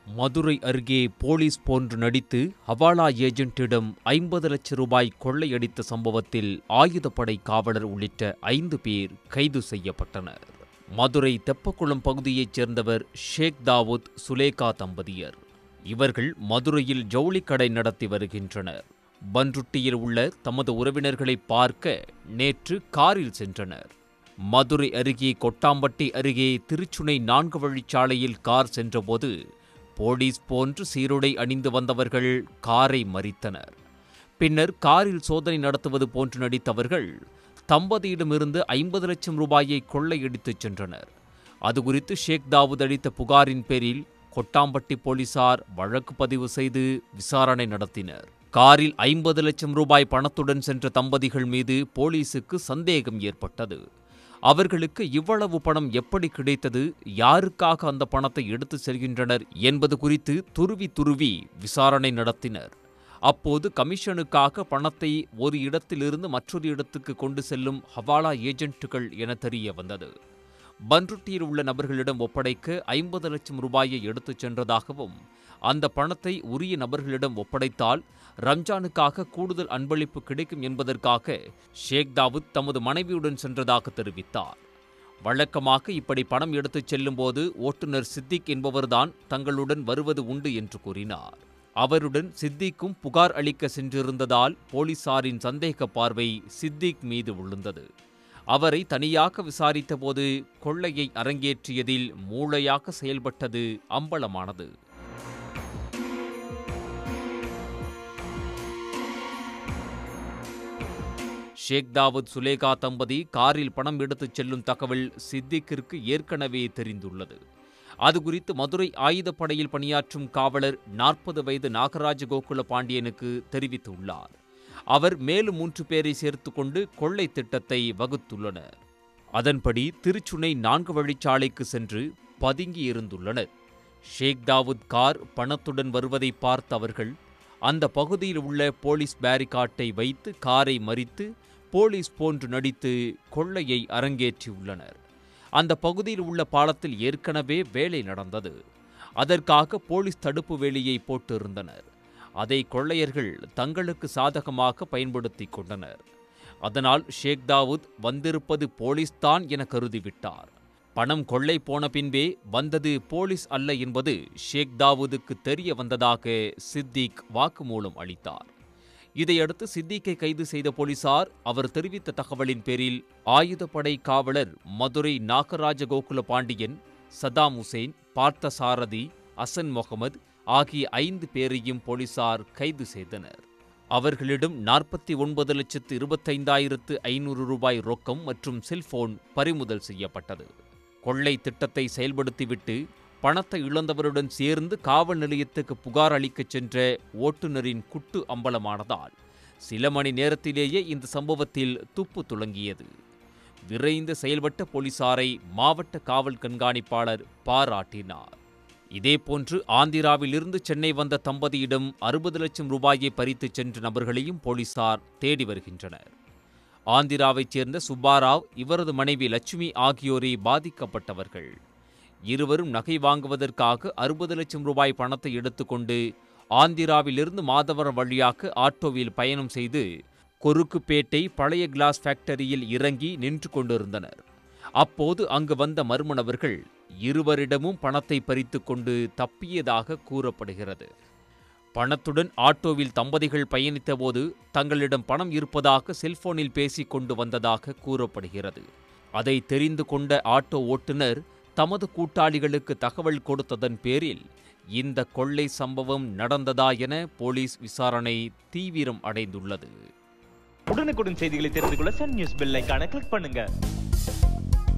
மதுரை அருகே போலீஸ் போன்று நடித்து ஹவாலா ஏஜென்ட்டிடம் ஐம்பது லட்சம் ரூபாய் கொள்ளையடித்த சம்பவத்தில் ஆயுதப்படை காவலர் உள்ளிட்ட ஐந்து பேர் கைது செய்யப்பட்டனர் மதுரை தெப்பக்குளம் பகுதியைச் சேர்ந்தவர் ஷேக் தாவூத் சுலேகா தம்பதியர் இவர்கள் மதுரையில் ஜவுளி கடை நடத்தி வருகின்றனர் பன்ருட்டியில் உள்ள தமது உறவினர்களை பார்க்க நேற்று காரில் சென்றனர் மதுரை அருகே கொட்டாம்பட்டி அருகே திருச்சுனை நான்கு வழிச்சாலையில் கார் சென்றபோது போலீஸ் போன்று சீருடை அணிந்து வந்தவர்கள் காரை மறித்தனர் பின்னர் காரில் சோதனை நடத்துவது போன்று நடித்தவர்கள் தம்பதியிடமிருந்து ஐம்பது லட்சம் ரூபாயை கொள்ளையடித்துச் சென்றனர் அது குறித்து ஷேக் தாவூத் அளித்த புகாரின் பேரில் கொட்டாம்பட்டி போலீசார் வழக்கு பதிவு செய்து விசாரணை நடத்தினர் காரில் ஐம்பது லட்சம் ரூபாய் பணத்துடன் சென்ற தம்பதிகள் மீது போலீசுக்கு சந்தேகம் ஏற்பட்டது அவர்களுக்கு இவ்வளவு பணம் எப்படி கிடைத்தது யாருக்காக அந்த பணத்தை எடுத்து செல்கின்றனர் என்பது குறித்து துருவி துருவி விசாரணை நடத்தினர் அப்போது கமிஷனுக்காக பணத்தை ஒரு இடத்திலிருந்து மற்றொரு இடத்துக்கு கொண்டு செல்லும் ஹவாலா ஏஜென்ட்டுகள் என தெரிய வந்தது பன்ருட்டியில் உள்ள நபர்களிடம் ஒப்படைக்க ஐம்பது லட்சம் ரூபாயை எடுத்துச் சென்றதாகவும் அந்த பணத்தை உரிய நபர்களிடம் ஒப்படைத்தால் ரம்ஜானுக்காக கூடுதல் அன்பளிப்பு கிடைக்கும் என்பதற்காக ஷேக் தாவூத் தமது மனைவியுடன் சென்றதாக தெரிவித்தார் வழக்கமாக இப்படி பணம் எடுத்துச் செல்லும்போது ஓட்டுநர் சித்திக் என்பவர்தான் தங்களுடன் வருவது உண்டு என்று கூறினார் அவருடன் சித்திக்கும் புகார் அளிக்க சென்றிருந்ததால் போலீசாரின் சந்தேக பார்வை சித்திக் மீது விழுந்தது அவரை தனியாக விசாரித்தபோது கொள்ளையை அரங்கேற்றியதில் மூளையாக செயல்பட்டது அம்பலமானது ஷேக் தாவூத் சுலேகா தம்பதி காரில் பணம் எடுத்துச் செல்லும் தகவல் சித்திக்கிற்கு ஏற்கனவே தெரிந்துள்ளது அது குறித்து மதுரை ஆயுதப்படையில் பணியாற்றும் காவலர் நாற்பது வயது நாகராஜ கோகுல பாண்டியனுக்கு தெரிவித்துள்ளார் அவர் மேலும் மூன்று பேரை சேர்த்துக்கொண்டு கொள்ளை திட்டத்தை வகுத்துள்ளனர் அதன்படி திருச்சுனை நான்கு வழிச்சாலைக்கு சென்று பதுங்கி இருந்துள்ளனர் ஷேக் தாவூத் கார் பணத்துடன் வருவதை பார்த்த அவர்கள் அந்த பகுதியில் உள்ள போலீஸ் பேரிகாட்டை வைத்து காரை மறித்து போலீஸ் போன்று நடித்து கொள்ளையை அரங்கேற்றியுள்ளனர் அந்த பகுதியில் உள்ள பாலத்தில் ஏற்கனவே வேலை நடந்தது அதற்காக போலீஸ் தடுப்பு வேலியை போட்டிருந்தனர் அதை கொள்ளையர்கள் தங்களுக்கு சாதகமாக பயன்படுத்திக் கொண்டனர் அதனால் ஷேக் தாவூத் வந்திருப்பது போலீஸ்தான் என கருதிவிட்டார் பணம் கொள்ளை போன பின்பே வந்தது போலீஸ் அல்ல என்பது ஷேக் தாவூதுக்கு தெரிய வந்ததாக சித்திக் வாக்குமூலம் அளித்தார் இதையடுத்து சித்திக்கை கைது செய்த போலீசார் அவர் தெரிவித்த தகவலின் பேரில் ஆயுதப்படை காவலர் மதுரை நாகராஜ கோகுல பாண்டியன் சதாம் ஹுசேன் பார்த்தசாரதி அசன் முகமது ஆகிய ஐந்து பேரையும் போலீசார் கைது செய்தனர் அவர்களிடம் நாற்பத்தி ஒன்பது லட்சத்து இருபத்தைந்தாயிரத்து ஐநூறு ரூபாய் ரொக்கம் மற்றும் செல்போன் பறிமுதல் செய்யப்பட்டது கொள்ளை திட்டத்தை செயல்படுத்திவிட்டு பணத்தை இழந்தவருடன் சேர்ந்து காவல் நிலையத்துக்கு புகார் அளிக்கச் சென்ற ஓட்டுநரின் குட்டு அம்பலமானதால் சில மணி நேரத்திலேயே இந்த சம்பவத்தில் துப்பு துளங்கியது விரைந்து செயல்பட்ட போலீசாரை மாவட்ட காவல் கண்காணிப்பாளர் பாராட்டினார் இதேபோன்று ஆந்திராவிலிருந்து சென்னை வந்த தம்பதியிடம் அறுபது லட்சம் ரூபாயை பறித்துச் சென்ற நபர்களையும் போலீசார் தேடி வருகின்றனர் ஆந்திராவைச் சேர்ந்த சுப்பாராவ் இவரது மனைவி லட்சுமி ஆகியோரே பாதிக்கப்பட்டவர்கள் இருவரும் நகை வாங்குவதற்காக அறுபது லட்சம் ரூபாய் பணத்தை எடுத்துக்கொண்டு ஆந்திராவிலிருந்து மாதவரம் வழியாக ஆட்டோவில் பயணம் செய்து கொருக்குப்பேட்டை பழைய கிளாஸ் ஃபேக்டரியில் இறங்கி நின்று கொண்டிருந்தனர் அப்போது அங்கு வந்த மர்ம நபர்கள் இருவரிடமும் பணத்தை பறித்துக் கொண்டு தப்பியதாக கூறப்படுகிறது பணத்துடன் ஆட்டோவில் தம்பதிகள் பயணித்தபோது தங்களிடம் பணம் இருப்பதாக செல்போனில் பேசிக் கொண்டு வந்ததாக கூறப்படுகிறது அதை தெரிந்து கொண்ட ஆட்டோ ஓட்டுநர் தமது கூட்டாளிகளுக்கு தகவல் கொடுத்ததன் பேரில் இந்த கொள்ளை சம்பவம் நடந்ததா என போலீஸ் விசாரணை தீவிரம் அடைந்துள்ளது உடனுக்குடன் செய்திகளை தெரிந்து கொள்ள சன் நியூஸ் பெல் ஐகானை கிளிக் பண்ணுங்க